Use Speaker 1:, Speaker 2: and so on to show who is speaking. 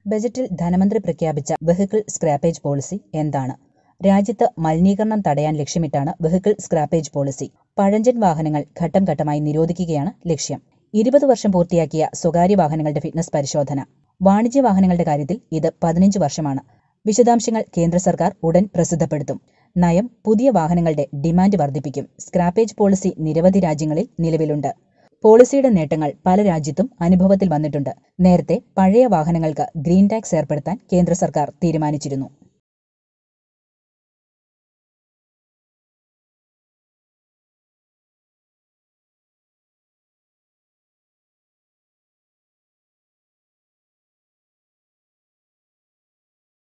Speaker 1: ബജറ്റിൽ ധനമന്ത്രി പ്രഖ്യാപിച്ച വെഹിക്കിൾ സ്ക്രാപ്പേജ് പോളിസി എന്താണ് രാജ്യത്ത് മലിനീകരണം തടയാൻ ലക്ഷ്യമിട്ടാണ് വെഹിക്കിൾ സ്ക്രാപ്പേജ് പോളിസി പഴഞ്ചൻ വാഹനങ്ങൾ ഘട്ടം ഘട്ടമായി നിരോധിക്കുകയാണ് ലക്ഷ്യം ഇരുപത് വർഷം പൂർത്തിയാക്കിയ സ്വകാര്യ വാഹനങ്ങളുടെ ഫിറ്റ്നസ് പരിശോധന വാണിജ്യ വാഹനങ്ങളുടെ കാര്യത്തിൽ ഇത് പതിനഞ്ച് വർഷമാണ് വിശദാംശങ്ങൾ കേന്ദ്ര സർക്കാർ ഉടൻ പ്രസിദ്ധപ്പെടുത്തും നയം പുതിയ വാഹനങ്ങളുടെ ഡിമാൻഡ് വർദ്ധിപ്പിക്കും സ്ക്രാപ്പേജ് പോളിസി നിരവധി രാജ്യങ്ങളിൽ നിലവിലുണ്ട് പോളിസിയുടെ നേട്ടങ്ങൾ പല രാജ്യത്തും അനുഭവത്തിൽ വന്നിട്ടുണ്ട് നേരത്തെ പഴയ വാഹനങ്ങൾക്ക് ഗ്രീൻ ടാക്സ് ഏർപ്പെടുത്താൻ കേന്ദ്ര സർക്കാർ തീരുമാനിച്ചിരുന്നു